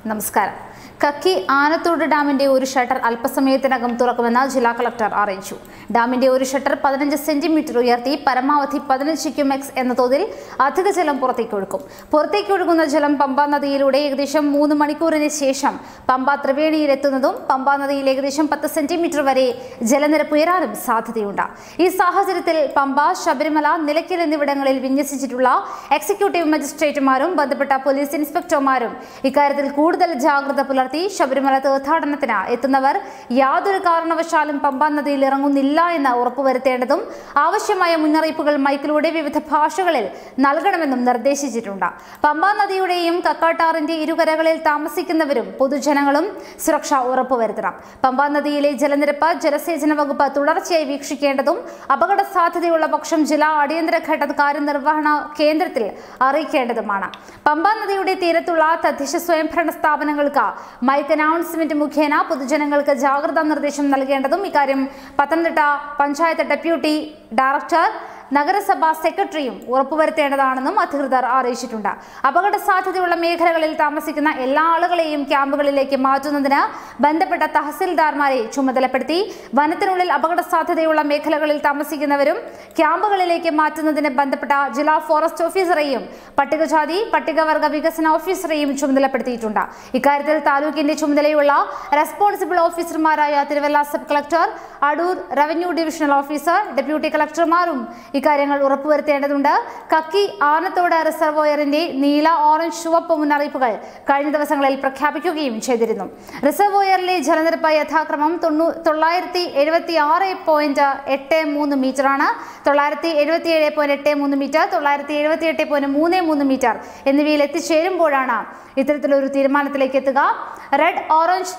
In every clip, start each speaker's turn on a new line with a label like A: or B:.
A: നമസ്കാരം കക്കി ആനത്തോട് ഡാമിന്റെ ഒരു ഷട്ടർ അല്പസമയത്തിനകം തുറക്കുമെന്ന് ജില്ലാ കളക്ടർ അറിയിച്ചു ഡാമിന്റെ ഒരു ഷട്ടർ പതിനഞ്ച് സെന്റിമീറ്റർ ഉയർത്തി പരമാവധി പതിനഞ്ച് ക്യുമെക്സ് എന്ന തോതിൽ അധിക ജലം പുറത്തേക്ക് ഒഴുക്കും പുറത്തേക്ക് ഒഴുകുന്ന ജലം പമ്പ നദിയിലൂടെ ഏകദേശം മൂന്ന് മണിക്കൂറിന് ശേഷം പമ്പ ത്രിവേണിയിലെത്തുന്നതും പമ്പ നദിയിൽ ഏകദേശം പത്ത് സെന്റിമീറ്റർ വരെ ജലനിരപ്പ് ഉയരാനും സാധ്യതയുണ്ട് ഈ സാഹചര്യത്തിൽ പമ്പ ശബരിമല നിലയ്ക്കൽ എന്നിവിടങ്ങളിൽ വിന്യസിച്ചിട്ടുള്ള എക്സിക്യൂട്ടീവ് മജിസ്ട്രേറ്റുമാരും ബന്ധപ്പെട്ട പോലീസ് ഇൻസ്പെക്ടർമാരും ഇക്കാര്യത്തിൽ കൂടുതൽ ജാഗ്രത പുലർത്തി ശബരിമല തീർത്ഥാടനത്തിന് എത്തുന്നവർ യാതൊരു കാരണവശാലും പമ്പ നദിയിൽ ഇറങ്ങുന്നില്ല എന്ന് ഉറപ്പുവരുത്തേണ്ടതും ആവശ്യമായ മുന്നറിയിപ്പുകൾ മൈക്കിലൂടെ വിവിധ ഭാഷകളിൽ നൽകണമെന്നും നിർദ്ദേശിച്ചിട്ടുണ്ട് പമ്പ നദിയുടെയും കക്കാട്ടാറിന്റെ ഇരുകരകളിൽ താമസിക്കുന്നവരും പൊതുജനങ്ങളും സുരക്ഷ ഉറപ്പുവരുത്തണം പമ്പ നദിയിലെ ജലനിരപ്പ് ജലസേചന വകുപ്പ് തുടർച്ചയായി വീക്ഷിക്കേണ്ടതും അപകട സാധ്യതയുള്ള പക്ഷം ജില്ലാ അടിയന്തര ഘട്ട കാര്യനിർവഹണ കേന്ദ്രത്തിൽ അറിയിക്കേണ്ടതുമാണ് പമ്പ നദിയുടെ തീരത്തുള്ള തദ്ദേശ സ്വയംഭരണ സ്ഥാപനങ്ങൾക്ക് മൈക്ക് അനൗൺസ്മെന്റ് മുഖേന പൊതുജനങ്ങൾക്ക് ജാഗ്രതാ നിർദ്ദേശം നൽകേണ്ടതും ഇക്കാര്യം പത്തനംതിട്ട പഞ്ചായത്ത് ഡെപ്യൂട്ടി ഡയറക്ടർ നഗരസഭാ സെക്രട്ടറിയും ഉറപ്പുവരുത്തേണ്ടതാണെന്നും അധികൃതർ അറിയിച്ചിട്ടുണ്ട് അപകട സാധ്യതയുള്ള മേഖലകളിൽ താമസിക്കുന്ന എല്ലാ ആളുകളെയും ക്യാമ്പുകളിലേക്ക് മാറ്റുന്നതിന് ബന്ധപ്പെട്ട തഹസിൽദാർമാരെ ചുമതലപ്പെടുത്തി വനത്തിനുള്ളിൽ അപകട സാധ്യതയുള്ള മേഖലകളിൽ താമസിക്കുന്നവരും ക്യാമ്പുകളിലേക്ക് മാറ്റുന്നതിന് ബന്ധപ്പെട്ട ജില്ലാ ഫോറസ്റ്റ് ഓഫീസറെയും പട്ടികജാതി പട്ടികവർഗ വികസന ഓഫീസറെയും ചുമതലപ്പെടുത്തിയിട്ടുണ്ട് ഇക്കാര്യത്തിൽ താലൂക്കിന്റെ ചുമതലയുള്ള റെസ്പോൺസിബിൾ ഓഫീസർമാരായ Thiruvalla sub collector Adoor revenue divisional officer deputy കളക്ടർമാരും ഇക്കാര്യങ്ങൾ ഉറപ്പുവരുത്തേണ്ടതുണ്ട് കക്കി ആനത്തോട് റിസർവോയറിന്റെ നീല ഓറഞ്ച് ചുവപ്പ് മുന്നറിയിപ്പുകൾ കഴിഞ്ഞ ദിവസങ്ങളിൽ പ്രഖ്യാപിക്കുകയും ചെയ്തിരുന്നു റിസർവോയറിലെ ജലനിരപ്പ് യഥാക്രമം തൊണ്ണൂ തൊള്ളായിരത്തി എഴുപത്തി ആറ് പോയിന്റ് എട്ട് മൂന്ന് മീറ്ററാണ് തൊള്ളായിരത്തി എഴുപത്തി ഏഴ് പോയിന്റ് എട്ട് മൂന്ന് മീറ്റർ തൊള്ളായിരത്തി എഴുപത്തി എട്ട് പോയിന്റ് മൂന്ന് മൂന്ന് മീറ്റർ എന്നിവയിൽ എത്തിച്ചേരുമ്പോഴാണ് ഇത്തരത്തിലൊരു തീരുമാനത്തിലേക്ക് എത്തുക red orange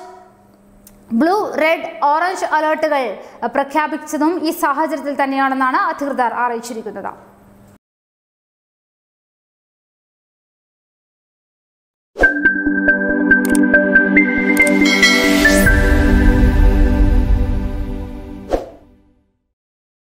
A: blue red orange അലേർട്ടുകൾ പ്രഖ്യാപിച്ചതും ഈ സാഹചര്യത്തിൽ തന്നെയാണെന്നാണ് അധികൃതർ അറിയിച്ചിരിക്കുന്നത്